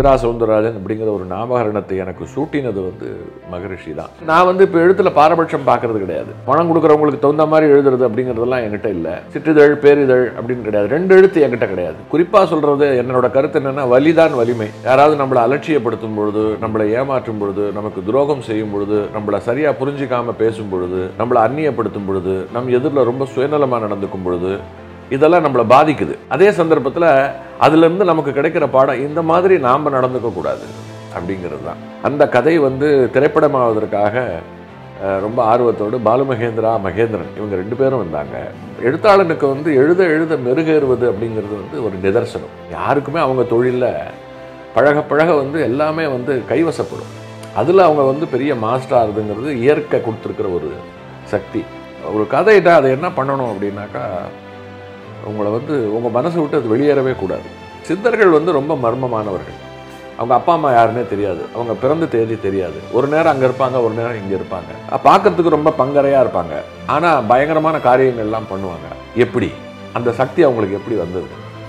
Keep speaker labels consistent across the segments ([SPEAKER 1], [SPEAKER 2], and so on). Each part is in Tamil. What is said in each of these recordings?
[SPEAKER 1] இந்திரா சவுந்தரராஜன் அப்படிங்கிற ஒரு நாமகரணத்தை எனக்கு சூட்டினது வந்து மகரிஷி தான் நான் வந்து இப்போ எழுத்துல பாரபட்சம் பார்க்கறது கிடையாது பணம் கொடுக்குறவங்களுக்கு தகுந்த மாதிரி எழுதுறது அப்படிங்கிறதெல்லாம் என்கிட்ட இல்லை சிற்றிதழ் பேரிதழ் அப்படின்னு கிடையாது ரெண்டு எழுத்து என்கிட்ட கிடையாது குறிப்பாக சொல்றது என்னோட கருத்து என்னன்னா வலிதான் வலிமை யாராவது நம்மளை அலட்சியப்படுத்தும் பொழுது நம்மளை ஏமாற்றும் பொழுது நமக்கு துரோகம் செய்யும் பொழுது நம்மளை சரியா புரிஞ்சிக்காம பேசும் பொழுது நம்மளை அந்நியப்படுத்தும் பொழுது நம் எதிரில் ரொம்ப சுயநலமா நடந்துக்கும் பொழுது இதெல்லாம் நம்மளை பாதிக்குது அதே சந்தர்ப்பத்தில் அதுலேருந்து நமக்கு கிடைக்கிற பாடம் இந்த மாதிரி நாம் நடந்துக்க கூடாது அப்படிங்கிறது தான் அந்த கதை வந்து திரைப்படமாவதற்காக அஹ், ரொம்ப ஆர்வத்தோடு பாலு மகேந்திரா மகேந்திரன் இவங்க ரெண்டு பேரும் வந்தாங்க எழுத்தாளனுக்கு வந்து எழுத எழுத மெருகேறுவது அப்படிங்கிறது வந்து ஒரு நிதர்சனம் யாருக்குமே அவங்க தொழிலில் பழக பழக வந்து எல்லாமே வந்து கைவசப்படும் அதில் அவங்க வந்து பெரிய மாஸ்டர் ஆகுதுங்கிறது இயற்கை கொடுத்துருக்கிற ஒரு சக்தி ஒரு கதையிட்ட அதை என்ன பண்ணணும் அப்படின்னாக்கா உங்களை வந்து உங்கள் மனசை விட்டு அது வெளியேறவே கூடாது சித்தர்கள் வந்து ரொம்ப மர்மமானவர்கள் அவங்க அப்பா அம்மா யாருன்னே தெரியாது அவங்க பிறந்த தேதி தெரியாது ஒரு நேரம் அங்கே இருப்பாங்க ஒரு நேரம் இங்கே இருப்பாங்க அஹ் பார்க்கறதுக்கு ரொம்ப பங்கரையாக இருப்பாங்க ஆனால் பயங்கரமான காரியங்கள்லாம் பண்ணுவாங்க எப்படி அந்த சக்தி அவங்களுக்கு எப்படி வந்தது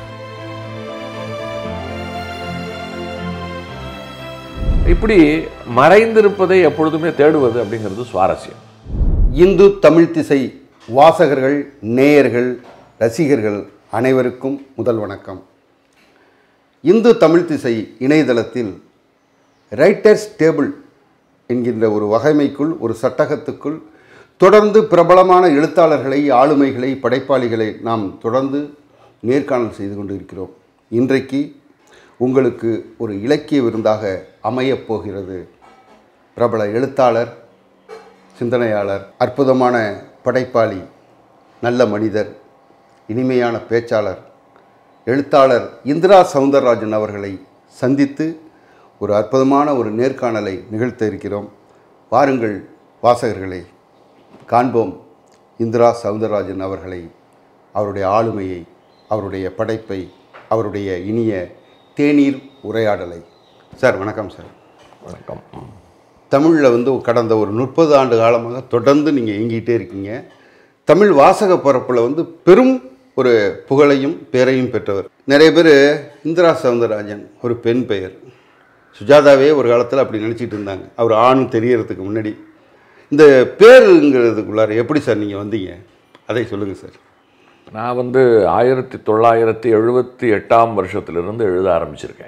[SPEAKER 1] இப்படி மறைந்திருப்பதை எப்பொழுதுமே தேடுவது அப்படிங்கிறது சுவாரஸ்யம்
[SPEAKER 2] இந்து தமிழ் திசை வாசகர்கள் நேயர்கள் ரசிகர்கள் அனைவருக்கும் முதல் வணக்கம் இந்து தமிழ் திசை இணையதளத்தில் ரைட்டர்ஸ் டேபிள் என்கின்ற ஒரு வகைமைக்குள் ஒரு சட்டகத்துக்குள் தொடர்ந்து பிரபலமான எழுத்தாளர்களை ஆளுமைகளை படைப்பாளிகளை நாம் தொடர்ந்து நேர்காணல் செய்து கொண்டு இருக்கிறோம் இன்றைக்கு உங்களுக்கு ஒரு இலக்கிய விருந்தாக அமையப் போகிறது பிரபல எழுத்தாளர் சிந்தனையாளர் அற்புதமான படைப்பாளி நல்ல மனிதர் இனிமையான பேச்சாளர் எழுத்தாளர் இந்திரா சவுந்தரராஜன் அவர்களை சந்தித்து ஒரு அற்புதமான ஒரு நேர்காணலை நிகழ்த்த இருக்கிறோம் வாருங்கள் வாசகர்களே காண்போம் இந்திரா சவுந்தரராஜன் அவர்களை அவருடைய ஆளுமையை அவருடைய படைப்பை அவருடைய இனிய தேநீர் உரையாடலை சார் வணக்கம் சார்
[SPEAKER 1] வணக்கம்
[SPEAKER 2] தமிழில் வந்து கடந்த ஒரு முப்பது ஆண்டு காலமாக தொடர்ந்து நீங்கள் இயங்கிட்டே இருக்கீங்க தமிழ் வாசக பரப்பில் வந்து பெரும் ஒரு புகழையும் பேரையும் பெற்றவர் நிறைய பேர் இந்திரா சவுந்தரராஜன் ஒரு பெண் பெயர் சுஜாதாவே ஒரு காலத்தில் அப்படி நினச்சிட்டு இருந்தாங்க அவர் ஆண் தெரியறதுக்கு முன்னாடி இந்த பேருங்கிறதுக்குள்ளார எப்படி சார் நீங்கள் வந்தீங்க அதை சொல்லுங்கள் சார்
[SPEAKER 1] நான் வந்து ஆயிரத்தி தொள்ளாயிரத்தி எழுபத்தி எட்டாம் வருஷத்திலிருந்து எழுத ஆரம்பிச்சிருக்கேன்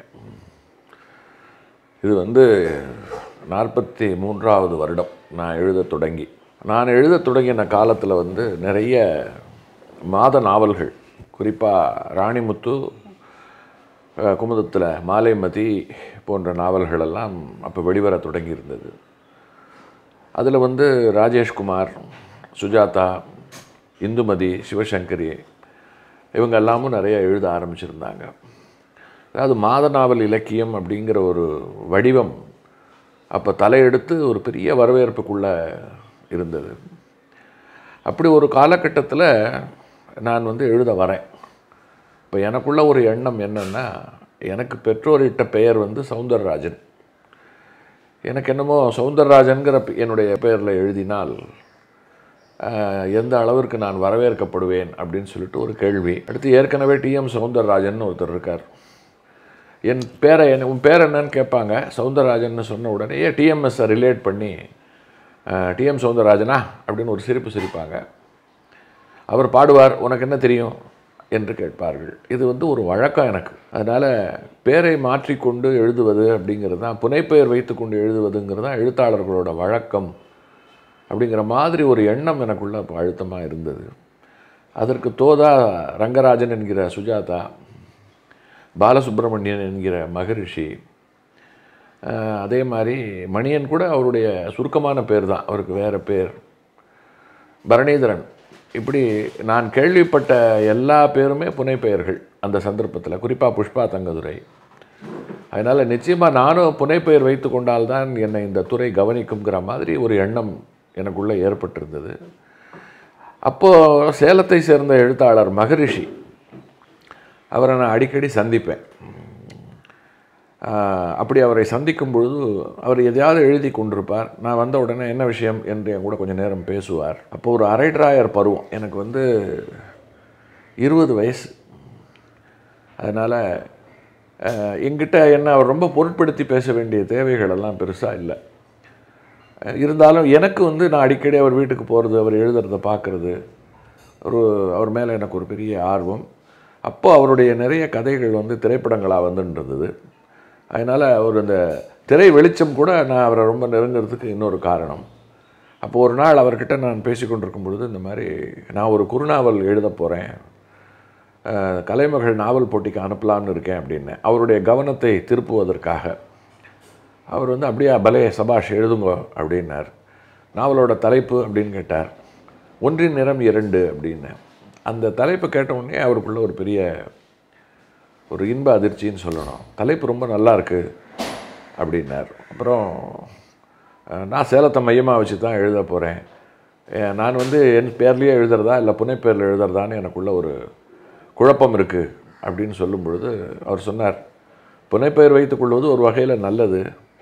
[SPEAKER 1] இது வந்து நாற்பத்தி மூன்றாவது வருடம் நான் எழுத தொடங்கி நான் எழுத தொடங்கின காலத்தில் வந்து நிறைய மாத நாவல்கள் குறிப்பாக ராணிமுத்து அஹ், குமுதத்தில் மாலைமதி போன்ற நாவல்கள் எல்லாம் அப்போ வெளிவர தொடங்கி இருந்தது அதில் வந்து ராஜேஷ்குமார் சுஜாதா இந்துமதி சிவசங்கரி இவங்க எல்லாமும் நிறைய எழுத ஆரம்பிச்சிருந்தாங்க அதாவது மாத நாவல் இலக்கியம் அப்படிங்கிற ஒரு வடிவம் அப்போ தலையெடுத்து ஒரு பெரிய வரவேற்புக்குள்ளே இருந்தது அப்படி ஒரு காலகட்டத்தில் நான் வந்து எழுத வரேன் இப்போ எனக்குள்ள ஒரு எண்ணம் என்னென்னா எனக்கு பெற்றோரிட்ட பெயர் வந்து சவுந்தரராஜன் எனக்கு என்னமோ சவுந்தரராஜன்கிற பெ- என்னுடைய பெயரில் எழுதினால் ஆஹ், எந்த அளவிற்கு நான் வரவேற்கப்படுவேன் அப்படின்னு சொல்லிட்டு ஒரு கேள்வி அடுத்து ஏற்கனவே டிஎம் சவுந்தரராஜன் ஒருத்தர் இருக்கார் என் பேரை என்ன உன் பேர் என்னன்னு கேட்பாங்க சவுந்தரராஜன் சொன்ன உடனே ஏ டிஎம்எஸ்ஸை ரிலேட் பண்ணி டிஎம் சவுந்தரராஜனா அப்படின்னு ஒரு சிரிப்பு சிரிப்பாங்க அவர் பாடுவார் உனக்கு என்ன தெரியும் என்று கேட்பார்கள் இது வந்து ஒரு வழக்கம் எனக்கு அதனால் பேரை மாற்றிக்கொண்டு எழுதுவது அப்படிங்கிறது தான் புனைப்பெயர் வைத்துக்கொண்டு எழுதுவதுங்கிறது தான் எழுத்தாளர்களோட வழக்கம் அப்படிங்கிற மாதிரி ஒரு எண்ணம் எனக்குள்ள அப்போ அழுத்தமாக இருந்தது அதற்கு தோதா ரங்கராஜன் என்கிற சுஜாதா பாலசுப்ரமணியன் என்கிற மகரிஷி அஹ், அதே மாதிரி மணியன் கூட அவருடைய சுருக்கமான பேர் தான் அவருக்கு வேறு பேர் பரணிதரன் இப்படி நான் கேள்விப்பட்ட எல்லா பேருமே புனைப்பெயர்கள் அந்த சந்தர்ப்பத்தில் குறிப்பாக புஷ்பா தங்கதுரை அதனால் நிச்சயமாக நானும் புனைப்பெயர் வைத்து கொண்டால்தான் என்னை இந்த துறை கவனிக்குங்கிற மாதிரி ஒரு எண்ணம் எனக்குள்ளே ஏற்பட்டிருந்தது அப்போது சேலத்தை சேர்ந்த எழுத்தாளர் மகரிஷி அவரை நான் அடிக்கடி சந்திப்பேன் ஆஹ், அப்படி அவரை சந்திக்கும் பொழுது அவர் எதையாவது எழுதி கொண்டிருப்பார் நான் வந்த உடனே என்ன விஷயம் என்று என் கூட கொஞ்சம் நேரம் பேசுவார் அப்போ ஒரு அரைட்ராயர் பருவம் எனக்கு வந்து இருபது வயசு அதனால் அஹ், என்கிட்ட என்ன அவர் ரொம்ப பொருட்படுத்தி பேச வேண்டிய தேவைகள் எல்லாம் பெருசாக இல்லை அஹ், இருந்தாலும் எனக்கு வந்து நான் அடிக்கடி அவர் வீட்டுக்கு போகிறது அவர் எழுதுறத பார்க்குறது ஒரு அவர் மேலே எனக்கு ஒரு பெரிய ஆர்வம் அப்போ அவருடைய நிறைய கதைகள் வந்து திரைப்படங்களாக வந்துட்டு இருந்தது அதனால் அவர் அந்த திரை வெளிச்சம் கூட நான் அவரை ரொம்ப நெருங்கிறதுக்கு இன்னொரு காரணம் அப்போ ஒரு நாள் அவர்கிட்ட நான் பேசிக்கொண்டிருக்கும் பொழுது இந்த மாதிரி நான் ஒரு குறுநாவல் எழுத போகிறேன் கலைமகள் நாவல் போட்டிக்கு அனுப்பலாம்னு இருக்கேன் அப்படின்னு அவருடைய கவனத்தை திருப்புவதற்காக அவர் வந்து அப்படியே பலே சபாஷ் எழுதுங்க அப்படின்னார் நாவலோட தலைப்பு அப்படின்னு கேட்டார் ஒன்றின் நிறம் இரண்டு அப்படின்னு அந்த தலைப்பு கேட்ட உடனே அவருக்குள்ள ஒரு பெரிய ஒரு இன்ப அதிர்ச்சின்னு சொல்லணும் தலைப்பு ரொம்ப நல்லா இருக்கு அப்படின்னார் அப்புறம் அஹ், நான் சேலத்தை மையமாக வச்சு தான் எழுத போகிறேன் நான் வந்து என் பேர்லேயே எழுதுறதா இல்லை புனைப்பேரில் எழுதுறதான்னு எனக்குள்ள ஒரு குழப்பம் இருக்குது அப்படின்னு சொல்லும் பொழுது அவர் சொன்னார் புனைப்பெயர் வைத்துக்கொள்வது ஒரு வகையில் நல்லது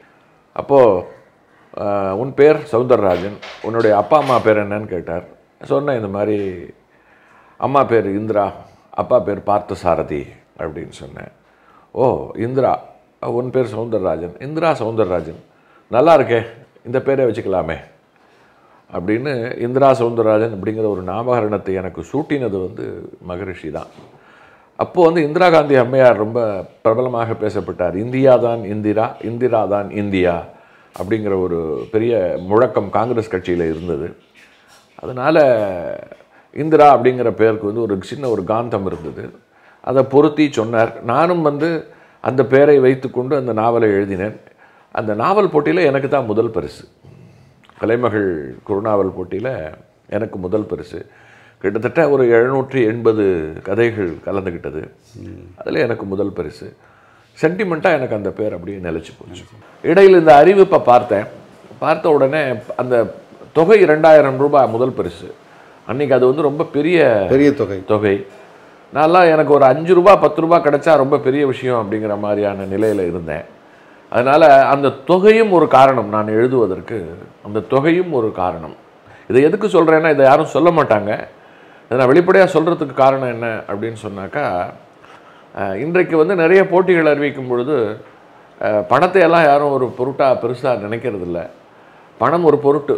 [SPEAKER 1] அப்போது உன் பேர் சவுந்தரராஜன் உன்னுடைய அப்பா அம்மா பேர் என்னன்னு கேட்டார் சொன்னேன் இந்த மாதிரி அம்மா பேர் இந்திரா அப்பா பேர் பார்த்தசாரதி அப்படின்னு சொன்னேன் ஓ இந்திரா உன் பேர் சவுந்தரராஜன் இந்திரா சவுந்தரராஜன் நல்லா இருக்கே இந்த பேரே வச்சுக்கலாமே அப்படின்னு இந்திரா சவுந்தரராஜன் அப்படிங்கிற ஒரு நாமகரணத்தை எனக்கு சூட்டினது வந்து மகரிஷி தான் அப்போது வந்து இந்திரா காந்தி அம்மையார் ரொம்ப பிரபலமாக பேசப்பட்டார் இந்தியா தான் இந்திரா இந்திரா தான் இந்தியா அப்படிங்கிற ஒரு பெரிய முழக்கம் காங்கிரஸ் கட்சியில் இருந்தது அதனால் இந்திரா அப்படிங்கிற பேருக்கு வந்து ஒரு சின்ன ஒரு காந்தம் இருந்தது அதை பொருத்தி சொன்னார் நானும் வந்து அந்த பெயரை வைத்துக்கொண்டு அந்த நாவலை எழுதினேன் அந்த நாவல் போட்டியில் எனக்கு தான் முதல் பரிசு கலைமகள் குறுநாவல் போட்டியில் எனக்கு முதல் பரிசு கிட்டத்தட்ட ஒரு எழுநூற்றி எண்பது கதைகள் கலந்துக்கிட்டது அதில் எனக்கு முதல் பரிசு சென்டிமெண்ட்டாக எனக்கு அந்த பேர் அப்படியே நிலைச்சு போச்சு இடையில் இந்த அறிவிப்பை பார்த்தேன் பார்த்த உடனே அந்த தொகை ரெண்டாயிரம் ரூபாய் முதல் பரிசு அன்னைக்கு அது வந்து ரொம்ப பெரிய
[SPEAKER 2] பெரிய தொகை
[SPEAKER 1] தொகை நான்லாம் எனக்கு ஒரு அஞ்சு ரூபா பத்து ரூபா கிடைச்சா ரொம்ப பெரிய விஷயம் அப்படிங்கிற மாதிரியான நிலையில் இருந்தேன் அதனால் அந்த தொகையும் ஒரு காரணம் நான் எழுதுவதற்கு அந்த தொகையும் ஒரு காரணம் இதை எதுக்கு சொல்கிறேன்னா இதை யாரும் சொல்ல மாட்டாங்க இதை நான் வெளிப்படையாக சொல்கிறதுக்கு காரணம் என்ன அப்படின்னு சொன்னாக்கா அஹ், இன்றைக்கு வந்து நிறைய போட்டிகள் அறிவிக்கும் பொழுது அஹ், பணத்தை எல்லாம் யாரும் ஒரு பொருட்டாக பெருசாக நினைக்கிறதில்ல பணம் ஒரு பொருட்டு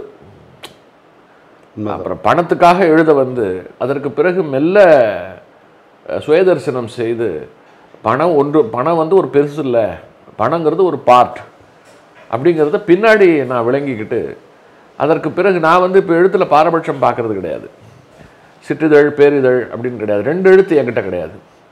[SPEAKER 2] உண்மைதான்.
[SPEAKER 1] அப்புறம் பணத்துக்காக எழுத வந்து அதற்கு பிறகு மெல்ல அஹ், சுயதரிசனம் செய்து பணம் ஒன்று பணம் வந்து ஒரு பெருசு இல்லை பணங்கிறது ஒரு பார்ட் அப்படிங்கிறத பின்னாடி நான் விளங்கிக்கிட்டு அதற்கு பிறகு நான் வந்து இப்போ எழுத்தில் பாரபட்சம் பார்க்கறது கிடையாது சிற்றிதழ் பேரிதழ் அப்படின்னு கிடையாது ரெண்டு எழுத்து என்கிட்ட கிடையாது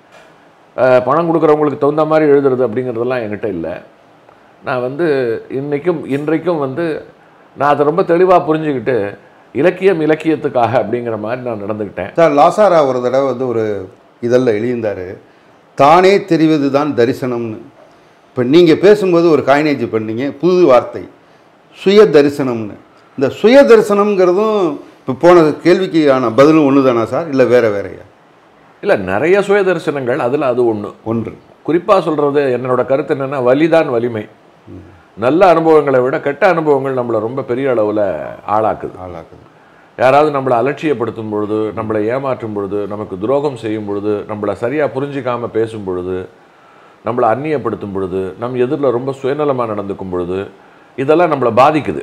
[SPEAKER 1] அஹ், பணம் கொடுக்குறவங்களுக்கு தகுந்த மாதிரி எழுதுறது அப்படிங்கிறதெல்லாம் என்கிட்ட இல்லை நான் வந்து இன்றைக்கும் இன்றைக்கும் வந்து நான் அதை ரொம்ப தெளிவாக புரிஞ்சுக்கிட்டு இலக்கியம் இலக்கியத்துக்காக அப்படிங்கிற மாதிரி நான் நடந்துக்கிட்டேன்
[SPEAKER 2] சார் லாசாரா ஒரு தடவை வந்து ஒரு இதழில் எழுதியிருந்தார் தானே தெரிவது தான் தரிசனம்னு இப்போ நீங்கள் பேசும்போது ஒரு காயினேஜ் பண்ணீங்க புது வார்த்தை சுய தரிசனம்னு இந்த சுய தரிசனம்ங்கிறதும் இப்போ போன கேள்விக்கான பதிலும் ஒன்று தானா சார் இல்லை வேற வேறையா
[SPEAKER 1] இல்லை நிறைய சுய தரிசனங்கள் அதில் அது ஒன்று
[SPEAKER 2] ஒன்று
[SPEAKER 1] குறிப்பாக சொல்கிறது என்னோட கருத்து என்னென்னா வலிதான் வலிமை நல்ல அனுபவங்களை விட கெட்ட அனுபவங்கள் நம்மளை ரொம்ப பெரிய அளவில் ஆளாக்குது
[SPEAKER 2] ஆளாக்குது
[SPEAKER 1] யாராவது நம்மளை அலட்சியப்படுத்தும் பொழுது நம்மளை ஏமாற்றும் பொழுது நமக்கு துரோகம் செய்யும் பொழுது நம்மளை சரியாக புரிஞ்சிக்காம பேசும் பொழுது நம்மளை அந்நியப்படுத்தும் பொழுது நம் எதிரில் ரொம்ப சுயநலமாக நடந்துக்கும் பொழுது இதெல்லாம் நம்மளை பாதிக்குது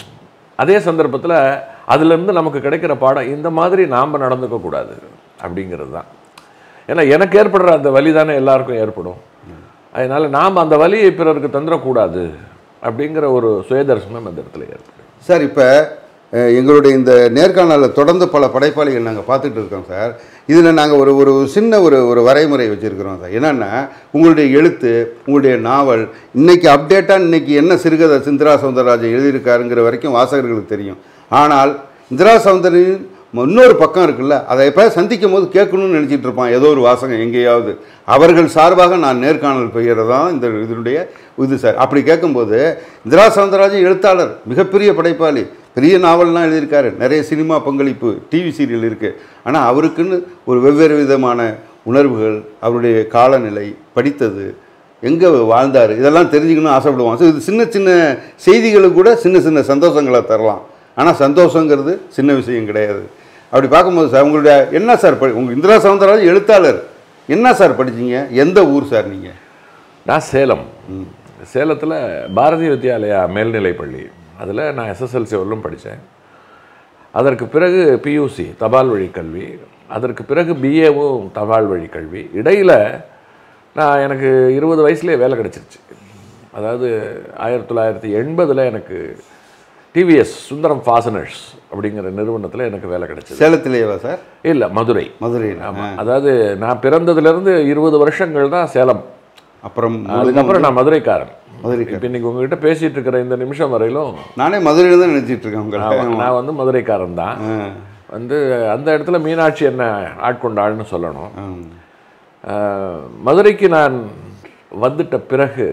[SPEAKER 1] அதே சந்தர்ப்பத்தில் அதுலேருந்து நமக்கு கிடைக்கிற பாடம் இந்த மாதிரி நாம் நடந்துக்க கூடாது அப்படிங்கிறது தான் ஏன்னா எனக்கு ஏற்படுற அந்த வலி தானே எல்லாருக்கும் ஏற்படும் அதனால் நாம் அந்த வலியை பிறருக்கு தந்துடக்கூடாது அப்படிங்கிற ஒரு சுயதர்சனம் அந்த இடத்துல ஏற்படும்
[SPEAKER 2] சார் இப்போ எங்களுடைய இந்த நேர்காணலில் தொடர்ந்து பல படைப்பாளிகள் நாங்கள் பார்த்துட்டு இருக்கோம் சார் இதில் நாங்கள் ஒரு ஒரு சின்ன ஒரு ஒரு வரைமுறை வச்சுருக்கிறோம் சார் என்னென்னா உங்களுடைய எழுத்து உங்களுடைய நாவல் இன்னைக்கு அப்டேட்டாக இன்னைக்கு என்ன சிறுகதை இந்திரா சௌந்தரராஜன் எழுதியிருக்காருங்கிற வரைக்கும் வாசகர்களுக்கு தெரியும் ஆனால் இந்திரா சௌந்தரின் இன்னொரு பக்கம் இருக்குல்ல அதை எப்போ சந்திக்கும் போது கேட்கணும்னு நினச்சிட்டு இருப்பான் ஏதோ ஒரு வாசகம் எங்கேயாவது அவர்கள் சார்பாக நான் நேர்காணல் பெய்கிறது தான் இந்த இதனுடைய இது சார் அப்படி கேட்கும்போது இந்திரா சவுந்தரராஜன் எழுத்தாளர் மிகப்பெரிய படைப்பாளி பெரிய நாவல்லாம் எழுதியிருக்காரு நிறைய சினிமா பங்களிப்பு டிவி சீரியல் இருக்குது ஆனால் அவருக்குன்னு ஒரு வெவ்வேறு விதமான உணர்வுகள் அவருடைய காலநிலை படித்தது எங்கே வாழ்ந்தார் இதெல்லாம் தெரிஞ்சுக்கணும்னு ஆசைப்படுவான் ஸோ இது சின்ன சின்ன செய்திகளுக்கு கூட சின்ன சின்ன சந்தோஷங்களை தரலாம் ஆனால் சந்தோஷங்கிறது சின்ன விஷயம் கிடையாது அப்படி பார்க்கும்போது சார் உங்களுடைய என்ன சார் படி உங்கள் இந்திரா சவுந்தரராஜன் எழுத்தாளர் என்ன சார் படிச்சீங்க எந்த ஊர் சார் நீங்கள்
[SPEAKER 1] நான் சேலம் சேலத்தில் பாரதிய வித்யாலயா மேல்நிலைப் பள்ளி அதில் நான் எஸ்எஸ்எல்சி வரலும் படித்தேன் அதற்கு பிறகு பியூசி தபால் வழி கல்வி அதற்கு பிறகு பிஏவும் தபால் வழி கல்வி இடையில் நான் எனக்கு இருபது வயசுலேயே வேலை கிடச்சிருச்சு அதாவது ஆயிரத்தி தொள்ளாயிரத்தி எண்பதில் எனக்கு டிவிஎஸ் சுந்தரம் ஃபாசனர்ஸ் அப்படிங்கிற நிறுவனத்தில் எனக்கு வேலை கிடச்சிது
[SPEAKER 2] சேலத்திலேயேவா சார்
[SPEAKER 1] இல்லை மதுரை
[SPEAKER 2] மதுரையில்
[SPEAKER 1] ஆமாம் அதாவது நான் பிறந்ததுலேருந்து இருபது வருஷங்கள் தான் சேலம்
[SPEAKER 2] அப்புறம்
[SPEAKER 1] அதுக்கப்புறம் நான் மதுரைக்காரன்
[SPEAKER 2] மதுரைக்காரன்.
[SPEAKER 1] இப்போ இன்னைக்கு உங்ககிட்ட பேசிட்டு இருக்கிற இந்த நிமிஷம் வரையிலும்
[SPEAKER 2] நானே மதுரையில் தான் நினச்சிட்டு இருக்கேன் உங்களை
[SPEAKER 1] நான் நான் வந்து மதுரைக்காரன் தான்
[SPEAKER 2] ஆ.
[SPEAKER 1] வந்து அந்த இடத்துல மீனாட்சி என்ன ஆட்கொண்டாள்னு சொல்லணும்
[SPEAKER 2] ஆம்.
[SPEAKER 1] அஹ், மதுரைக்கு நான் வந்துட்ட பிறகு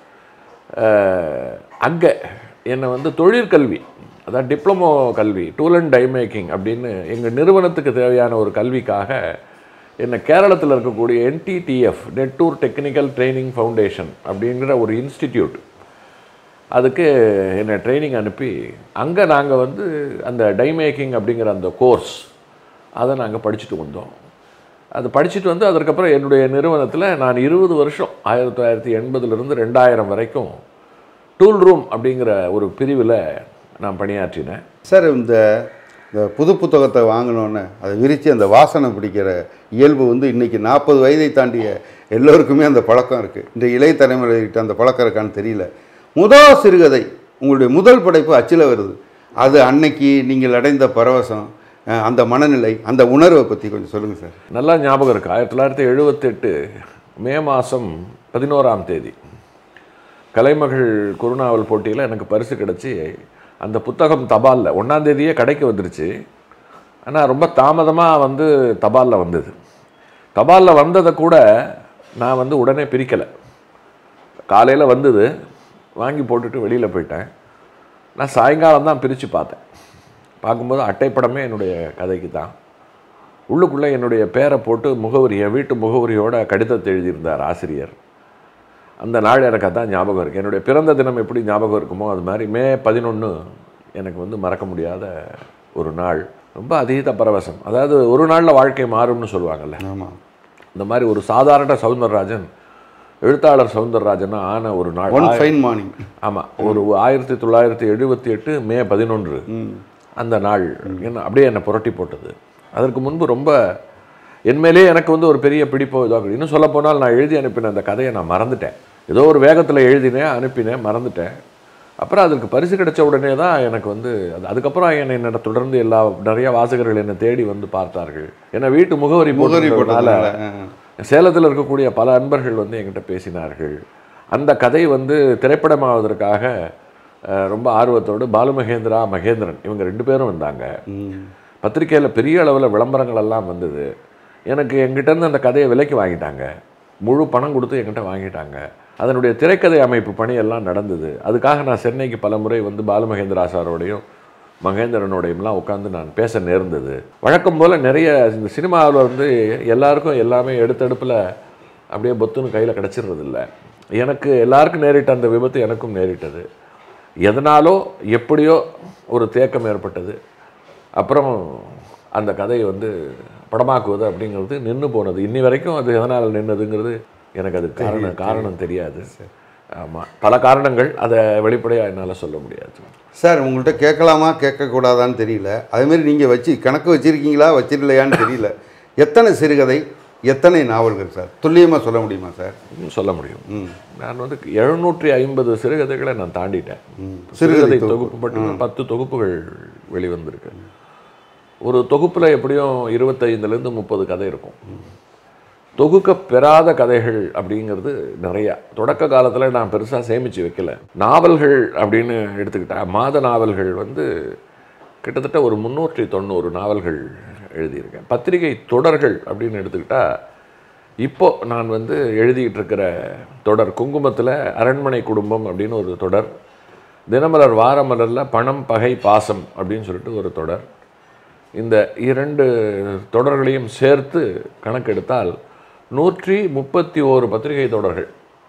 [SPEAKER 1] அங்கே என்னை வந்து தொழிற்கல்வி அதான் டிப்ளமோ கல்வி டூல் அண்ட் டை மேக்கிங் அப்படின்னு எங்கள் நிறுவனத்துக்கு தேவையான ஒரு கல்விக்காக என்னை கேரளத்தில் இருக்கக்கூடிய NTTF Nettur technical training foundation அப்படிங்கிற ஒரு இன்ஸ்டிடியூட் அதுக்கு என்னை ட்ரைனிங் அனுப்பி அங்கே நாங்கள் வந்து அந்த டை மேக்கிங் அப்படிங்கிற அந்த கோர்ஸ் அதை நாங்கள் படிச்சுட்டு வந்தோம் அது படிச்சுட்டு வந்து அதற்கப்புறம் என்னுடைய நிறுவனத்தில் நான் இருபது வருஷம் ஆயிரத்தி தொள்ளாயிரத்தி எண்பதுலேருந்து ரெண்டாயிரம் வரைக்கும் டூல் ரூம் அப்படிங்கிற ஒரு பிரிவில் நான் பணியாற்றினேன்
[SPEAKER 2] சார் இந்த இந்த புது புத்தகத்தை வாங்கினோன்னே அதை விரித்து அந்த வாசனை பிடிக்கிற இயல்பு வந்து இன்றைக்கி நாற்பது வயதை தாண்டிய எல்லோருக்குமே அந்த பழக்கம் இருக்குது இந்த இளைய தலைமுறைகிட்ட அந்த பழக்கம் இருக்கான்னு தெரியல முதல் சிறுகதை உங்களுடைய முதல் படைப்பு அச்சில் வருது அது அன்னைக்கு நீங்கள் அடைந்த பரவசம் அஹ், அந்த மனநிலை அந்த உணர்வை பற்றி கொஞ்சம் சொல்லுங்கள் சார்
[SPEAKER 1] நல்லா ஞாபகம் இருக்குது ஆயிரத்தி தொள்ளாயிரத்தி எழுபத்தெட்டு மே மாதம் பதினோராம் தேதி கலைமகள் குருநாவல் போட்டியில் எனக்கு பரிசு கிடச்சி அந்த புத்தகம் தபாலில் ஒன்றாம் தேதியே கடைக்கு வந்துருச்சு ஆனால் ரொம்ப தாமதமாக வந்து தபாலில் வந்தது தபாலில் வந்ததை கூட நான் வந்து உடனே பிரிக்கலை காலையில் வந்தது வாங்கி போட்டுட்டு வெளியில் போயிட்டேன் நான் சாயங்காலம் தான் பிரித்து பார்த்தேன் பார்க்கும்போது அட்டைப்படமே என்னுடைய கதைக்கு தான் உள்ளுக்குள்ளே என்னுடைய பேரை போட்டு முகவரி என் வீட்டு முகவரியோட கடிதத்தை எழுதியிருந்தார் ஆசிரியர் அந்த நாள் எனக்கு அதான் ஞாபகம் இருக்குது என்னுடைய பிறந்த தினம் எப்படி ஞாபகம் இருக்குமோ அது மாதிரி மே பதினொன்று எனக்கு வந்து மறக்க முடியாத ஒரு நாள் ரொம்ப அதீத பரவசம் அதாவது ஒரு நாளில் வாழ்க்கை மாறும்னு சொல்லுவாங்கல்ல
[SPEAKER 2] ஆமாம்
[SPEAKER 1] இந்த மாதிரி ஒரு சாதாரண சவுந்தரராஜன் எழுத்தாளர் சவுந்தரராஜனா ஆன ஒரு நாள்
[SPEAKER 2] ஒன் ஃபைன் மார்னிங்
[SPEAKER 1] ஆமாம் ஒரு ஆயிரத்தி தொள்ளாயிரத்தி எழுபத்தி எட்டு மே பதினொன்று அந்த நாள் என்ன அப்படியே என்னை புரட்டி போட்டது அதற்கு முன்பு ரொம்ப என்மேலே எனக்கு வந்து ஒரு பெரிய பிடிப்போ இதாக இன்னும் சொல்ல போனால் நான் எழுதி அனுப்பின அந்த கதையை நான் மறந்துட்டேன் ஏதோ ஒரு வேகத்தில் எழுதினேன் அனுப்பினேன் மறந்துட்டேன் அப்புறம் அதுக்கு பரிசு கிடைச்ச உடனே தான் எனக்கு வந்து அது அதுக்கப்புறம் என்னை என்னை தொடர்ந்து எல்லா நிறைய வாசகர்கள் என்னை தேடி வந்து பார்த்தார்கள் ஏன்னா வீட்டு முகவரி
[SPEAKER 2] முகவரி
[SPEAKER 1] போட்டதுனால
[SPEAKER 2] போட்டதுனால
[SPEAKER 1] சேலத்தில் இருக்கக்கூடிய பல அன்பர்கள் வந்து என்கிட்ட பேசினார்கள் அந்த கதை வந்து திரைப்படமாவதற்காக அஹ், ரொம்ப ஆர்வத்தோடு பாலு மகேந்திரா மகேந்திரன் இவங்க ரெண்டு பேரும் வந்தாங்க
[SPEAKER 2] ம்
[SPEAKER 1] பத்திரிக்கையில் பெரிய அளவில் விளம்பரங்கள் எல்லாம் வந்தது எனக்கு என்கிட்டேருந்து அந்த கதையை விலைக்கு வாங்கிட்டாங்க முழு பணம் கொடுத்து என்கிட்ட வாங்கிட்டாங்க அதனுடைய திரைக்கதை அமைப்பு பணியெல்லாம் நடந்தது அதுக்காக நான் சென்னைக்கு பல முறை வந்து பாலு மகேந்திரா சாரோடையும் மகேந்திரனோடையும்லாம் உட்காந்து நான் பேச நேர்ந்தது வழக்கம் போல் நிறைய இந்த சினிமாவில் வந்து எல்லாருக்கும் எல்லாமே எடுத்தடுப்பில் அப்படியே பொத்துன்னு கையில் கிடச்சிடுறது இல்ல எனக்கு எல்லாருக்கும் நேரிட்ட அந்த விபத்து எனக்கும் நேரிட்டது எதனாலோ எப்படியோ ஒரு தேக்கம் ஏற்பட்டது அப்புறம் அந்த கதையை வந்து படமாக்குவது அப்படிங்கிறது நின்று போனது இன்னி வரைக்கும் அது எதனால் நின்னதுங்கிறது எனக்கு அது காரணம் காரணம் தெரியாது ஆமாம் பல காரணங்கள் அதை வெளிப்படையாக என்னால் சொல்ல முடியாது
[SPEAKER 2] சார் உங்கள்கிட்ட கேட்கலாமா கேட்கக்கூடாதான்னு தெரியல அதேமாரி நீங்கள் வச்சு கணக்கு வச்சுருக்கீங்களா வச்சிடலையான்னு தெரியல எத்தனை சிறுகதை எத்தனை நாவல்கள் சார் துல்லியமாக சொல்ல முடியுமா சார்
[SPEAKER 1] இன்னும் சொல்ல முடியும்
[SPEAKER 2] ம்
[SPEAKER 1] நான் வந்து எழுநூற்றி ஐம்பது சிறுகதைகளை நான் தாண்டிட்டேன்
[SPEAKER 2] சிறுகதை
[SPEAKER 1] சிறுகதை தொகுப்பு மட்டும் பத்து தொகுப்புகள் வெளிவந்திருக்கு ஒரு தொகுப்பில் எப்படியும் இருபத்தைந்துலேருந்து முப்பது கதை இருக்கும் தொகுக்க பெறாத கதைகள் அப்படிங்கிறது நிறையா தொடக்க காலத்தில் நான் பெருசாக சேமித்து வைக்கல நாவல்கள் அப்படின்னு எடுத்துக்கிட்டா மாத நாவல்கள் வந்து கிட்டத்தட்ட ஒரு முந்நூற்றி தொண்ணூறு நாவல்கள் எழுதியிருக்கேன் பத்திரிகை தொடர்கள் அப்படின்னு எடுத்துக்கிட்டா இப்போ நான் வந்து எழுதிட்டு இருக்கிற தொடர் குங்குமத்தில் அரண்மனை குடும்பம் அப்படின்னு ஒரு தொடர் தினமலர் வாரமலரில் பணம் பகை பாசம் அப்படின்னு சொல்லிட்டு ஒரு தொடர் இந்த இரண்டு தொடர்களையும் சேர்த்து கணக்கெடுத்தால் நூற்றி முப்பத்தி ஓரு பத்திரிகை தொடர்கள்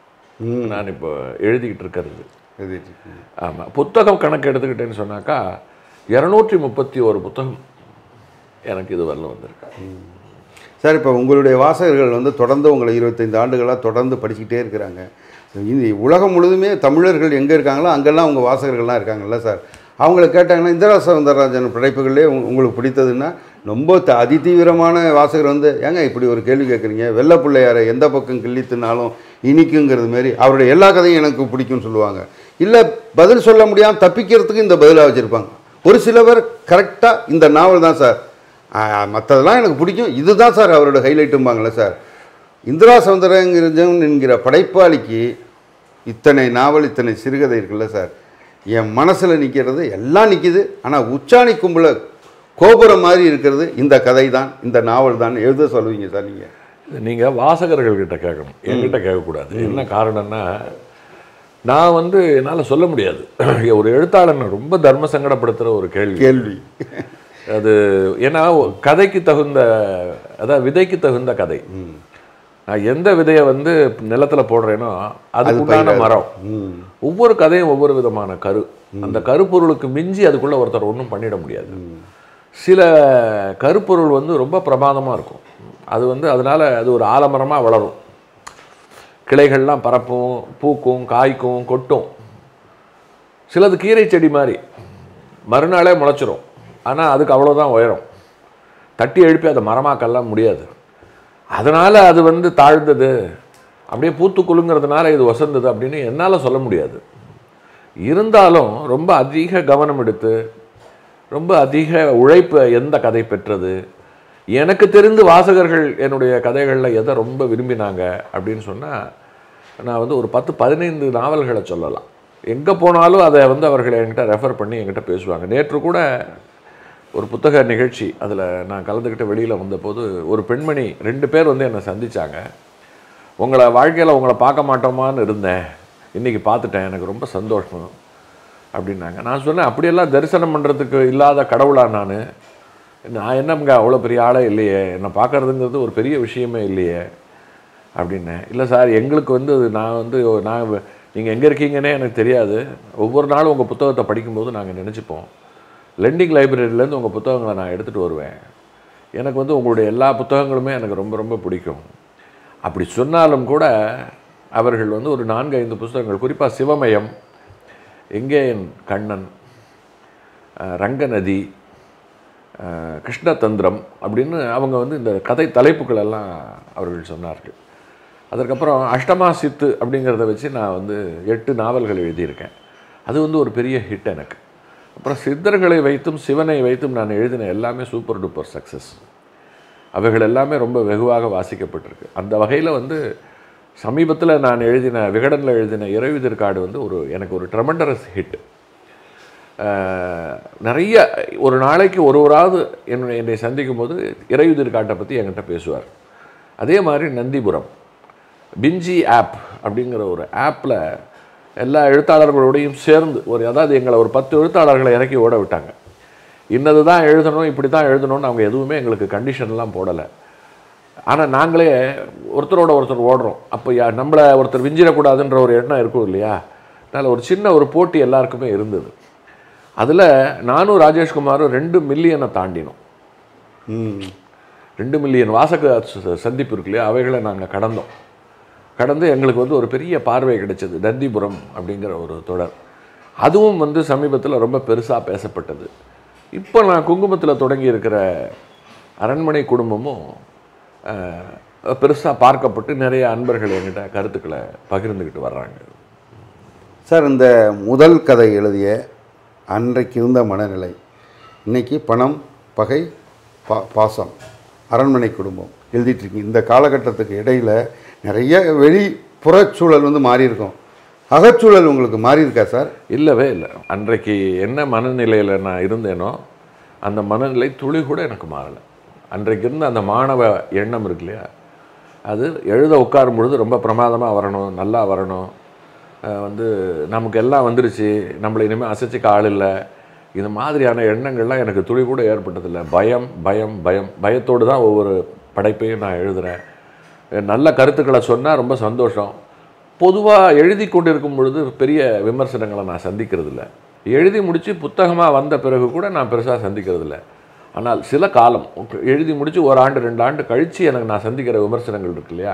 [SPEAKER 1] நான் இப்போ எழுதிக்கிட்டு இருக்கிறது
[SPEAKER 2] எழுதிட்டுருக்கீங்க
[SPEAKER 1] ஆமாம் புத்தகம் கணக்கு எடுத்துக்கிட்டேன்னு சொன்னாக்கா இரநூற்றி முப்பத்தி ஒரு புத்தகம் எனக்கு இது வரல வந்திருக்கு
[SPEAKER 2] சார் இப்போ உங்களுடைய வாசகர்கள் வந்து தொடர்ந்து உங்களை இருபத்தைந்து ஆண்டுகளாக தொடர்ந்து படிச்சுக்கிட்டே இருக்கிறாங்க இது உலகம் முழுதுமே தமிழர்கள் எங்கே இருக்காங்களோ அங்கெல்லாம் உங்கள் வாசகர்கள்லாம் இருக்காங்கல்ல சார் அவங்கள கேட்டாங்கன்னா இந்திரா சவுந்தரராஜன் படைப்புகளே உங்க- உங்களுக்கு பிடித்ததுன்னா ரொம்ப த அதிதீவிரமான வாசகர் வந்து ஏங்க இப்படி ஒரு கேள்வி கேட்குறீங்க வெள்ளை பிள்ளையாரை எந்த பக்கம் கிள்ளி தின்னாலும் இனிக்குங்கிறது மாரி அவருடைய எல்லா கதையும் எனக்கு பிடிக்கும்னு சொல்லுவாங்க இல்லை பதில் சொல்ல முடியாமல் தப்பிக்கிறதுக்கு இந்த பதிலாக வச்சுருப்பாங்க ஒரு சிலவர் கரெக்டாக இந்த நாவல் தான் சார் மற்றதெல்லாம் எனக்கு பிடிக்கும் இதுதான் சார் அவரோட ஹைலைட்டும்பாங்களே சார் இந்திரா சௌந்தரங்கிரஜன் என்கிற படைப்பாளிக்கு இத்தனை நாவல் இத்தனை சிறுகதை இருக்குல்ல சார் என் மனசில் நிற்கிறது எல்லாம் நிற்கிது ஆனால் உச்சாணி கும்பல கோபுரம் மாதிரி இருக்கிறது இந்த கதை தான் இந்த நாவல் தான் எழுத சொல்லுவீங்க சார் நீங்கள்
[SPEAKER 1] நீங்கள் வாசகர்கள்கிட்ட கேட்கணும் என்கிட்ட கேட்கக்கூடாது என்ன காரணம்னா நான் வந்து என்னால் சொல்ல முடியாது ஒரு எழுத்தாளனை ரொம்ப தர்ம சங்கடப்படுத்துகிற ஒரு கேள்வி
[SPEAKER 2] கேள்வி
[SPEAKER 1] அது ஏன்னா கதைக்கு தகுந்த அதாவது விதைக்கு தகுந்த கதை நான் எந்த விதையை வந்து நிலத்துல போடுறேனோ அதுக்குண்டான மரம்
[SPEAKER 2] ம்
[SPEAKER 1] ஒவ்வொரு கதையும் ஒவ்வொரு விதமான கரு அந்த கருப்பொருளுக்கு மிஞ்சி அதுக்குள்ள ஒருத்தர் ஒன்றும் பண்ணிட முடியாது சில கருப்பொருள் வந்து ரொம்ப பிரமாதமா இருக்கும் அது வந்து அதனால அது ஒரு ஆலமரமா வளரும் கிளைகள்லாம் பரப்பும் பூக்கும் காய்க்கும் கொட்டும் சிலது கீரை செடி மாதிரி மறுநாளே முளைச்சிரும் ஆனால் அதுக்கு அவ்வளோதான் உயரம் தட்டி எழுப்பி அதை மரமாக்கெல்லாம் முடியாது அதனால் அது வந்து தாழ்ந்தது அப்படியே பூத்து குலுங்கிறதுனால இது வசந்தது அப்படின்னு என்னால் சொல்ல முடியாது இருந்தாலும் ரொம்ப அதிக கவனம் எடுத்து ரொம்ப அதிக உழைப்பு எந்த கதை பெற்றது எனக்கு தெரிந்து வாசகர்கள் என்னுடைய கதைகளில் எதை ரொம்ப விரும்பினாங்க அப்படின்னு சொன்னால் நான் வந்து ஒரு பத்து பதினைந்து நாவல்களை சொல்லலாம் எங்கே போனாலும் அதை வந்து அவர்கள் என்கிட்ட ரெஃபர் பண்ணி என்கிட்ட பேசுவாங்க நேற்று கூட ஒரு புத்தக நிகழ்ச்சி அதில் நான் கலந்துக்கிட்டு வெளியில் வந்தபோது ஒரு பெண்மணி ரெண்டு பேர் வந்து என்னை சந்திச்சாங்க உங்களை வாழ்க்கையில் உங்களை பார்க்க மாட்டோமான்னு இருந்தேன் இன்றைக்கி பார்த்துட்டேன் எனக்கு ரொம்ப சந்தோஷம் அப்படின்னாங்க நான் சொன்னேன் அப்படியெல்லாம் தரிசனம் பண்ணுறதுக்கு இல்லாத கடவுளா நான் நான் என்னங்க அவ்வளோ பெரிய ஆளே இல்லையே என்னை பார்க்கறதுங்கிறது ஒரு பெரிய விஷயமே இல்லையே அப்படின்னேன் இல்லை சார் எங்களுக்கு வந்து அது நான் வந்து நான் நீங்கள் எங்கே இருக்கீங்கன்னே எனக்கு தெரியாது ஒவ்வொரு நாளும் உங்கள் புத்தகத்தை படிக்கும்போது நாங்கள் நினச்சிப்போம் லெண்டிங் லைப்ரரியிலேருந்து உங்கள் புத்தகங்களை நான் எடுத்துகிட்டு வருவேன் எனக்கு வந்து உங்களுடைய எல்லா புத்தகங்களுமே எனக்கு ரொம்ப ரொம்ப பிடிக்கும் அப்படி சொன்னாலும் கூட அவர்கள் வந்து ஒரு நான்கு ஐந்து புத்தகங்கள் குறிப்பாக சிவமயம் எங்கே என் கண்ணன் அஹ், ரங்கநதி அஹ், கிருஷ்ணதந்திரம் அப்படின்னு அவங்க வந்து இந்த கதை தலைப்புகள் எல்லாம் அவர்கள் சொன்னார்கள் அதற்கப்புறம் அஷ்டமா சித்து அப்படிங்கிறத வச்சு நான் வந்து எட்டு நாவல்கள் எழுதியிருக்கேன் அது வந்து ஒரு பெரிய ஹிட் எனக்கு அப்புறம் சித்தர்களை வைத்தும் சிவனை வைத்தும் நான் எழுதின எல்லாமே சூப்பர் டூப்பர் சக்ஸஸ் அவைகள் எல்லாமே ரொம்ப வெகுவாக வாசிக்கப்பட்டிருக்கு அந்த வகையில் வந்து சமீபத்தில் நான் எழுதின விகடனில் எழுதின இறைவிதிர்காடு வந்து ஒரு எனக்கு ஒரு ட்ரமண்டரஸ் ஹிட் நிறைய ஒரு நாளைக்கு ஒருவராவது என்னை என்னை சந்திக்கும் போது இறையுதிர்காட்டை பற்றி என்கிட்ட பேசுவார் அதே மாதிரி நந்திபுரம் பிஞ்சி ஆப் அப்படிங்கிற ஒரு ஆப்பில் எல்லா எழுத்தாளர்களோடையும் சேர்ந்து ஒரு அதாவது எங்களை ஒரு பத்து எழுத்தாளர்களை இறக்கி ஓட விட்டாங்க இன்னது தான் எழுதணும் இப்படி தான் எழுதணும்னு அவங்க எதுவுமே எங்களுக்கு கண்டிஷன்லாம் போடலை ஆனால் நாங்களே ஒருத்தரோட ஒருத்தர் ஓடுறோம் அப்போ யா நம்மளை ஒருத்தர் விஞ்சிடக்கூடாதுன்ற ஒரு எண்ணம் இருக்கும் இல்லையா அதனால் ஒரு சின்ன ஒரு போட்டி எல்லாருக்குமே இருந்தது அதில் நானும் ராஜேஷ்குமாரும் ரெண்டு மில்லியனை தாண்டினோம்
[SPEAKER 2] ம்
[SPEAKER 1] ரெண்டு மில்லியன் வாசக ச- சந்திப்பு இருக்கு இல்லையா அவைகளை நாங்கள் கடந்தோம் கடந்து எங்களுக்கு வந்து ஒரு பெரிய பார்வை கிடைச்சது நந்திபுரம் அப்படிங்கிற ஒரு தொடர் அதுவும் வந்து சமீபத்தில் ரொம்ப பெருசாக பேசப்பட்டது இப்போ நான் குங்குமத்தில் தொடங்கி இருக்கிற அரண்மனை குடும்பமும் பெருசாக பார்க்கப்பட்டு நிறைய அன்பர்கள் என்கிட்ட கருத்துக்களை பகிர்ந்துக்கிட்டு வர்றாங்க
[SPEAKER 2] சார் இந்த முதல் கதை எழுதிய அன்றைக்கு இருந்த மனநிலை இன்னைக்கு பணம் பகை பா பாசம் அரண்மனை குடும்பம் எழுதிட்டு இருக்கீங்க இந்த காலகட்டத்துக்கு இடையில் நிறைய வெளி புறச்சூழல் வந்து மாறி இருக்கும் அகச்சூழல் உங்களுக்கு மாறி இருக்கா சார்
[SPEAKER 1] இல்லவே இல்லை அன்றைக்கு என்ன மனநிலையில் நான் இருந்தேனோ அந்த மனநிலை துளி கூட எனக்கு மாறலை அன்றைக்கு இருந்த அந்த மாணவ எண்ணம் இருக்கு இல்லையா அது எழுத உட்காரும் பொழுது ரொம்ப பிரமாதமாக வரணும் நல்லா வரணும் அஹ் வந்து நமக்கு எல்லாம் வந்துருச்சு நம்மளை இனிமேல் அசைச்சிக்க ஆள் இல்லை இது மாதிரியான எண்ணங்கள்லாம் எனக்கு துளி கூட ஏற்பட்டதில்லை பயம் பயம் பயம் பயத்தோடு தான் ஒவ்வொரு படைப்பையும் நான் எழுதுகிறேன் நல்ல கருத்துக்களை சொன்னால் ரொம்ப சந்தோஷம் பொதுவாக எழுதி கொண்டிருக்கும் பொழுது பெரிய விமர்சனங்களை நான் சந்திக்கிறது இல்ல எழுதி முடித்து புத்தகமாக வந்த பிறகு கூட நான் பெருசாக சந்திக்கிறது இல்ல ஆனால் சில காலம் எழுதி முடித்து ஒரு ஆண்டு ரெண்டு ஆண்டு கழித்து எனக்கு நான் சந்திக்கிற விமர்சனங்கள் இருக்கு இல்லையா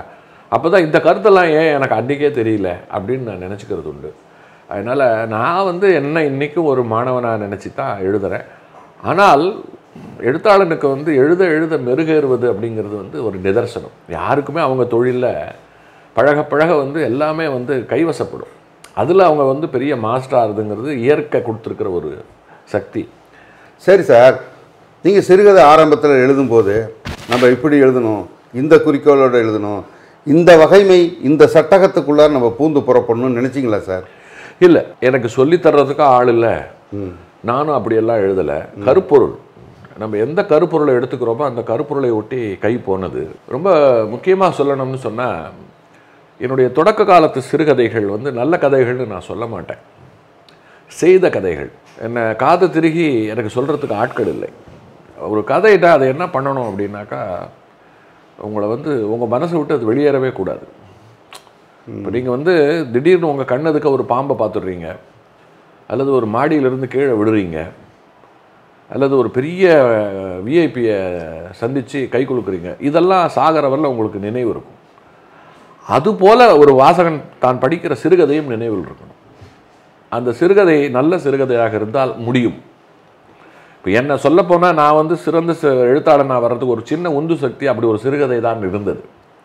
[SPEAKER 1] அப்போ தான் இந்த கருத்தெல்லாம் ஏன் எனக்கு அன்றைக்கே தெரியல அப்படின்னு நான் நினச்சிக்கிறது உண்டு அதனால் நான் வந்து என்ன இன்றைக்கும் ஒரு மாணவனாக நினச்சி தான் எழுதுகிறேன் ஆனால் எழுத்தாளனுக்கு வந்து எழுத எழுத மெருகேறுவது அப்படிங்கிறது வந்து ஒரு நிதர்சனம் யாருக்குமே அவங்க தொழிலில் பழக பழக வந்து எல்லாமே வந்து கைவசப்படும் அதில் அவங்க வந்து பெரிய மாஸ்டர் ஆகுதுங்கிறது இயற்கை கொடுத்துருக்கிற ஒரு சக்தி
[SPEAKER 2] சரி சார் நீங்கள் சிறுகதை ஆரம்பத்தில் எழுதும்போது நம்ம இப்படி எழுதணும் இந்த குறிக்கோளோடு எழுதணும் இந்த வகைமை இந்த சட்டகத்துக்குள்ளார நம்ம பூந்து புறப்படணும்னு நினச்சிங்களா சார்
[SPEAKER 1] இல்லை எனக்கு சொல்லித் தர்றதுக்கும் ஆள் இல்லை நானும் அப்படியெல்லாம் எழுதலை கருப்பொருள் நம்ம எந்த கருப்பொருளை எடுத்துக்கிறோமோ அந்த கருப்பொருளை ஒட்டி கை போனது ரொம்ப முக்கியமாக சொல்லணும்னு சொன்னால் என்னுடைய தொடக்க காலத்து சிறுகதைகள் வந்து நல்ல கதைகள்னு நான் சொல்ல மாட்டேன் செய்த கதைகள் என்ன காது திருகி எனக்கு சொல்கிறதுக்கு ஆட்கள் இல்லை ஒரு கதையிட்ட அதை என்ன பண்ணணும் அப்படின்னாக்கா உங்களை வந்து உங்கள் மனசை விட்டு அது வெளியேறவே கூடாது இப்போ நீங்கள் வந்து திடீர்னு உங்கள் கண்ணதுக்கு ஒரு பாம்பை பார்த்துடுறீங்க அல்லது ஒரு மாடியிலிருந்து கீழே விடுறீங்க அல்லது ஒரு பெரிய விஐபியை சந்தித்து கை குலுக்குறீங்க இதெல்லாம் சாகர வரல உங்களுக்கு நினைவு இருக்கும் அதுபோல ஒரு வாசகன் தான் படிக்கிற சிறுகதையும் நினைவில் இருக்கணும் அந்த சிறுகதை நல்ல சிறுகதையாக இருந்தால் முடியும் இப்போ என்ன சொல்லப்போனால் நான் வந்து சிறந்த சி- எழுத்தாளனாக வர்றதுக்கு ஒரு சின்ன உந்து சக்தி அப்படி ஒரு சிறுகதை தான் இருந்தது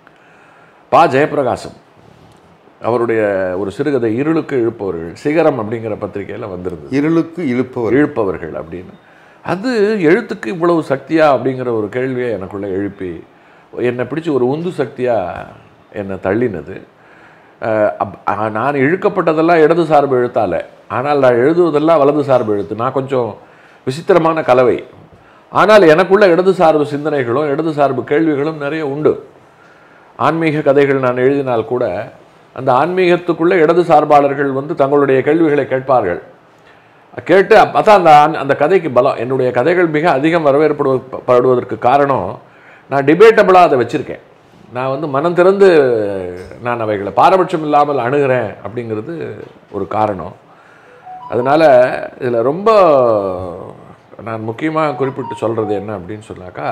[SPEAKER 1] பா ஜெயப்பிரகாசம் அவருடைய ஒரு சிறுகதை இருளுக்கு இழுப்பவர்கள் சிகரம் அப்படிங்கிற பத்திரிகையில் வந்திருந்தது
[SPEAKER 2] இருளுக்கு இழுப்பவர்
[SPEAKER 1] இழுப்பவர்கள் அப்படின்னு அது எழுத்துக்கு இவ்வளவு சக்தியா அப்படிங்கிற ஒரு கேள்வியை எனக்குள்ளே எழுப்பி என்னை பிடிச்சி ஒரு உந்து சக்தியாக என்னை தள்ளினது அஹ் அப்- அஹ் நான் இழுக்கப்பட்டதெல்லாம் இடது சார்பு எழுத்தால ஆனால் நான் எழுதுவதெல்லாம் வலது சார்பு எழுத்து நான் கொஞ்சம் விசித்திரமான கலவை ஆனால் எனக்குள்ள இடது சார்பு சிந்தனைகளும் இடது சார்பு கேள்விகளும் நிறைய உண்டு ஆன்மீக கதைகள் நான் எழுதினால் கூட அந்த ஆன்மீகத்துக்குள்ளே இடது சார்பாளர்கள் வந்து தங்களுடைய கேள்விகளை கேட்பார்கள் கேட்டு அப்போ அந்த ஆன்- அந்த கதைக்கு பலம் என்னுடைய கதைகள் மிக அதிகம் வரவேற்படுவ படுவதற்கு காரணம் நான் டிபேட்டபிளாக அதை வச்சுருக்கேன் நான் வந்து மனம் திறந்து நான் அவைகளை பாரபட்சம் இல்லாமல் அணுகிறேன் அப்படிங்கிறது ஒரு காரணம் அதனால் இதில் ரொம்ப நான் முக்கியமாக குறிப்பிட்டு சொல்கிறது என்ன அப்படின்னு சொன்னாக்கா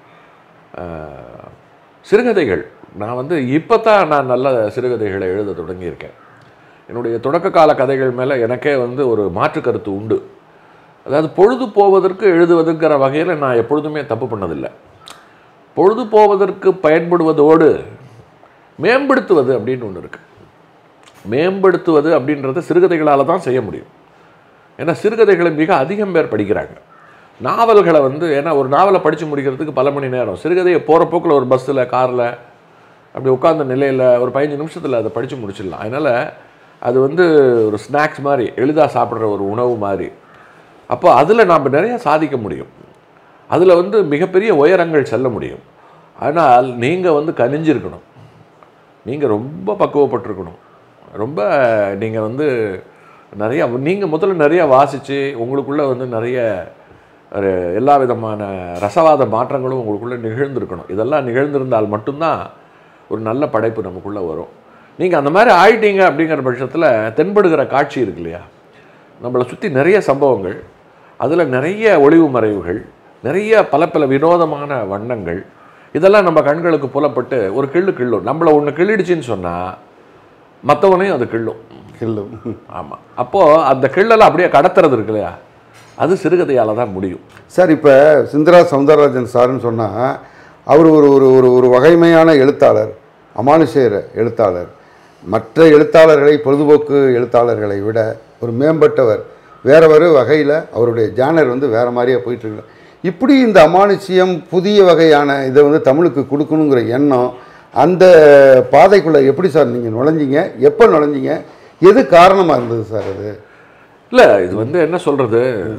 [SPEAKER 1] அஹ், சிறுகதைகள் நான் வந்து இப்போ தான் நான் நல்ல சிறுகதைகளை எழுத தொடங்கியிருக்கேன் என்னுடைய தொடக்க கால கதைகள் மேலே எனக்கே வந்து ஒரு மாற்று கருத்து உண்டு அதாவது பொழுது போவதற்கு எழுதுவதுங்கிற வகையில் நான் எப்பொழுதுமே தப்பு பண்ணதில்லை பொழுது போவதற்கு பயன்படுவதோடு மேம்படுத்துவது அப்படின்னு ஒன்று இருக்குது மேம்படுத்துவது அப்படின்றத சிறுகதைகளால் தான் செய்ய முடியும் ஏன்னா சிறுகதைகளை மிக அதிகம் பேர் படிக்கிறாங்க நாவல்களை வந்து ஏன்னா ஒரு நாவலை படித்து முடிக்கிறதுக்கு பல மணி நேரம் சிறுகதையை போகிற போக்கில் ஒரு பஸ்ஸில் காரில் அப்படி உட்கார்ந்த நிலையில் ஒரு பதினஞ்சு நிமிஷத்தில் அதை படித்து முடிச்சிடலாம் அதனால் அது வந்து ஒரு ஸ்நாக்ஸ் மாதிரி எளிதாக சாப்பிட்ற ஒரு உணவு மாதிரி அப்போ அதில் நாம் நிறைய சாதிக்க முடியும் அதில் வந்து மிகப்பெரிய உயரங்கள் செல்ல முடியும் ஆனால் நீங்கள் வந்து கனிஞ்சிருக்கணும் நீங்கள் ரொம்ப பக்குவப்பட்டிருக்கணும் ரொம்ப நீங்கள் வந்து நிறைய நீங்கள் முதல்ல நிறைய வாசித்து உங்களுக்குள்ளே வந்து நிறைய ஒரு எல்லா விதமான ரசவாத மாற்றங்களும் உங்களுக்குள்ளே நிகழ்ந்திருக்கணும் இதெல்லாம் நிகழ்ந்திருந்தால் மட்டும்தான் ஒரு நல்ல படைப்பு நமக்குள்ளே வரும் நீங்கள் அந்த மாதிரி ஆயிட்டீங்க அப்படிங்கிற பட்சத்தில் தென்படுகிற காட்சி இருக்கு இல்லையா நம்மளை சுற்றி நிறைய சம்பவங்கள் அதில் நிறைய ஒளிவு மறைவுகள் நிறைய பல பல வினோதமான வண்ணங்கள் இதெல்லாம் நம்ம கண்களுக்கு புலப்பட்டு ஒரு கிள்ளு கிள்ளும் நம்மளை ஒன்று கிள்ளிடுச்சின்னு சொன்னால் மற்றவனையும் அது கிள்ளும்
[SPEAKER 2] கில்லும்
[SPEAKER 1] ஆமாம் அப்போது அந்த கிள்ளலை அப்படியே கடத்துறது இருக்கு இல்லையா அது சிறுகதையால் தான் முடியும்
[SPEAKER 2] சார் இப்போ சிந்தரா சவுந்தரராஜன் சார்னு சொன்னால் அவர் ஒரு ஒரு ஒரு ஒரு வகைமையான எழுத்தாளர் அமானுஷேர எழுத்தாளர் மற்ற எழுத்தாளர்களை பொழுதுபோக்கு எழுத்தாளர்களை விட ஒரு மேம்பட்டவர் வேற ஒரு வகையில் அவருடைய ஜானர் வந்து வேற மாதிரியே போயிட்டுருக்கு இப்படி இந்த அமானுஷ்யம் புதிய வகையான இதை வந்து தமிழுக்கு கொடுக்கணுங்கிற எண்ணம் அந்த பாதைக்குள்ளே எப்படி சார் நீங்கள் நுழைஞ்சீங்க எப்போ நுழைஞ்சீங்க எது காரணமாக இருந்தது சார் அது
[SPEAKER 1] இல்லை இது வந்து என்ன சொல்கிறது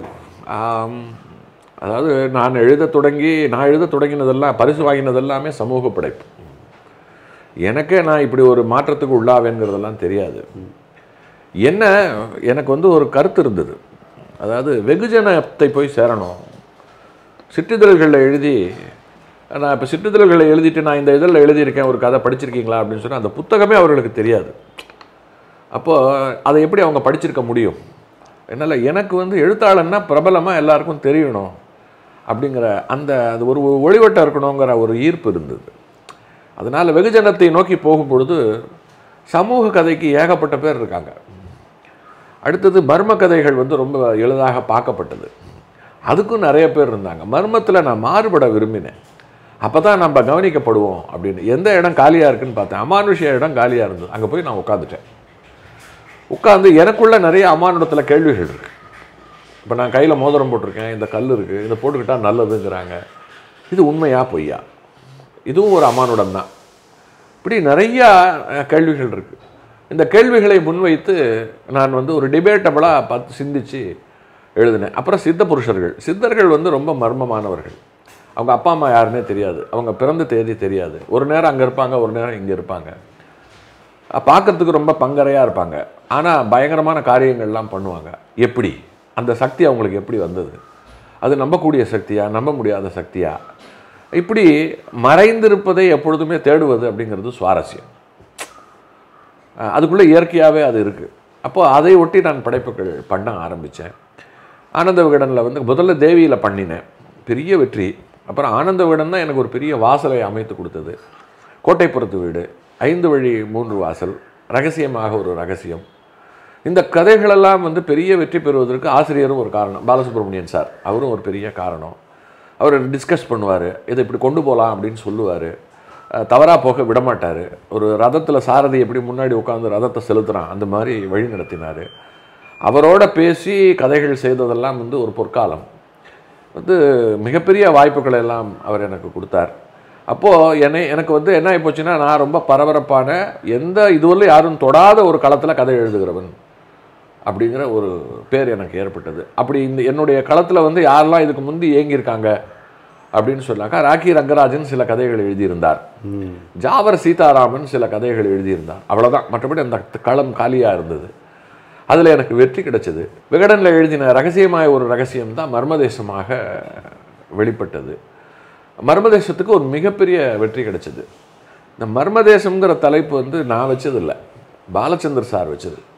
[SPEAKER 1] அதாவது நான் எழுத தொடங்கி நான் எழுத தொடங்கினதெல்லாம் பரிசு வாங்கினதெல்லாமே சமூக படைப்பு எனக்கே நான் இப்படி ஒரு மாற்றத்துக்கு உள்ளாவேங்கிறதெல்லாம் தெரியாது என்ன எனக்கு வந்து ஒரு கருத்து இருந்தது அதாவது வெகுஜனத்தை போய் சேரணும் சிற்றிதழ்களில் எழுதி நான் இப்போ சிற்றிதழ்களை எழுதிட்டு நான் இந்த இதழில் எழுதியிருக்கேன் ஒரு கதை படிச்சிருக்கீங்களா அப்படின்னு சொன்னால் அந்த புத்தகமே அவர்களுக்கு தெரியாது அப்போது அதை எப்படி அவங்க படிச்சிருக்க முடியும் என்னால் எனக்கு வந்து எழுத்தாளன்னா பிரபலமாக எல்லாருக்கும் தெரியணும் அப்படிங்கிற அந்த அது ஒரு ஒளிவட்டம் இருக்கணுங்கிற ஒரு ஈர்ப்பு இருந்தது அதனால் வெகுஜனத்தை நோக்கி போகும் பொழுது சமூக கதைக்கு ஏகப்பட்ட பேர் இருக்காங்க அடுத்தது மர்ம கதைகள் வந்து ரொம்ப எளிதாக பார்க்கப்பட்டது அதுக்கும் நிறைய பேர் இருந்தாங்க மர்மத்தில் நான் மாறுபட விரும்பினேன் அப்போ தான் நம்ம கவனிக்கப்படுவோம் அப்படின்னு எந்த இடம் காலியாக இருக்குன்னு பார்த்தேன் அமானுஷ்ய இடம் காலியாக இருந்தது அங்கே போய் நான் உட்காந்துட்டேன் உட்காந்து எனக்குள்ள நிறைய அமானுடத்தில் கேள்விகள் இருக்கு இப்போ நான் கையில் மோதிரம் போட்டிருக்கேன் இந்த கல் இருக்குது இதை போட்டுக்கிட்டா நல்லதுங்கிறாங்க இது உண்மையா பொய்யா இதுவும் ஒரு அமானுடம் தான் இப்படி நிறையா அஹ், கேள்விகள் இருக்குது இந்த கேள்விகளை முன்வைத்து நான் வந்து ஒரு டிபேட்டபிளாக பார்த்து சிந்திச்சு எழுதினேன் அப்புறம் சித்த புருஷர்கள் சித்தர்கள் வந்து ரொம்ப மர்மமானவர்கள் அவங்க அப்பா அம்மா யாருன்னே தெரியாது அவங்க பிறந்த தேதி தெரியாது ஒரு நேரம் அங்கே இருப்பாங்க ஒரு நேரம் இங்கே இருப்பாங்க பார்க்கறதுக்கு ரொம்ப பங்கரையாக இருப்பாங்க ஆனால் பயங்கரமான காரியங்கள்லாம் பண்ணுவாங்க எப்படி அந்த சக்தி அவங்களுக்கு எப்படி வந்தது அது நம்பக்கூடிய சக்தியா நம்ப முடியாத சக்தியா இப்படி மறைந்திருப்பதை எப்பொழுதுமே தேடுவது அப்படிங்கிறது சுவாரஸ்யம் அஹ் அதுக்குள்ளே இயற்கையாகவே அது இருக்குது அப்போது அதை ஒட்டி நான் படைப்புகள் பண்ண ஆரம்பித்தேன் ஆனந்த விகடனில் வந்து முதல்ல தேவியில் பண்ணினேன் பெரிய வெற்றி அப்புறம் ஆனந்த விகடன் தான் எனக்கு ஒரு பெரிய வாசலை அமைத்து கொடுத்தது கோட்டைப்புறத்து வீடு ஐந்து வழி மூன்று வாசல் ரகசியமாக ஒரு ரகசியம் இந்த கதைகளெல்லாம் வந்து பெரிய வெற்றி பெறுவதற்கு ஆசிரியரும் ஒரு காரணம் பாலசுப்ரமணியன் சார் அவரும் ஒரு பெரிய காரணம் அவர் டிஸ்கஸ் பண்ணுவார் இதை இப்படி கொண்டு போகலாம் அப்படின்னு சொல்லுவார் தவறாக போக விடமாட்டார் ஒரு ரதத்தில் சாரதி எப்படி முன்னாடி உட்காந்து ரதத்தை செலுத்துகிறான் அந்த மாதிரி வழி நடத்தினார் அவரோட பேசி கதைகள் செய்ததெல்லாம் வந்து ஒரு பொற்காலம் வந்து மிகப்பெரிய வாய்ப்புகளை எல்லாம் அவர் எனக்கு கொடுத்தார் அப்போது என்னை எனக்கு வந்து என்ன ஆகி போச்சுன்னா நான் ரொம்ப பரபரப்பான எந்த இதுவரையும் யாரும் தொடாத ஒரு களத்தில் கதை எழுதுகிறவன் அப்படிங்கிற ஒரு பேர் எனக்கு ஏற்பட்டது அப்படி இந்த என்னுடைய களத்தில் வந்து யாரெல்லாம் இதுக்கு முந்தி இயங்கியிருக்காங்க அப்படின்னு சொன்னாக்கா ராக்கி ரங்கராஜன் சில கதைகள் எழுதியிருந்தார் ஜாவர் சீதாராமன் சில கதைகள் எழுதியிருந்தார் அவ்வளவுதான் மற்றபடி அந்த களம் காலியாக இருந்தது அதில் எனக்கு வெற்றி கிடைச்சது விகடனில் எழுதின ரகசியமாய ஒரு ரகசியம் தான் மர்மதேசமாக வெளிப்பட்டது மர்மதேசத்துக்கு ஒரு மிகப்பெரிய வெற்றி கிடைச்சது இந்த மர்மதேசம்ங்கிற தலைப்பு வந்து நான் வச்சதில்லை பாலச்சந்தர் சார் வச்சது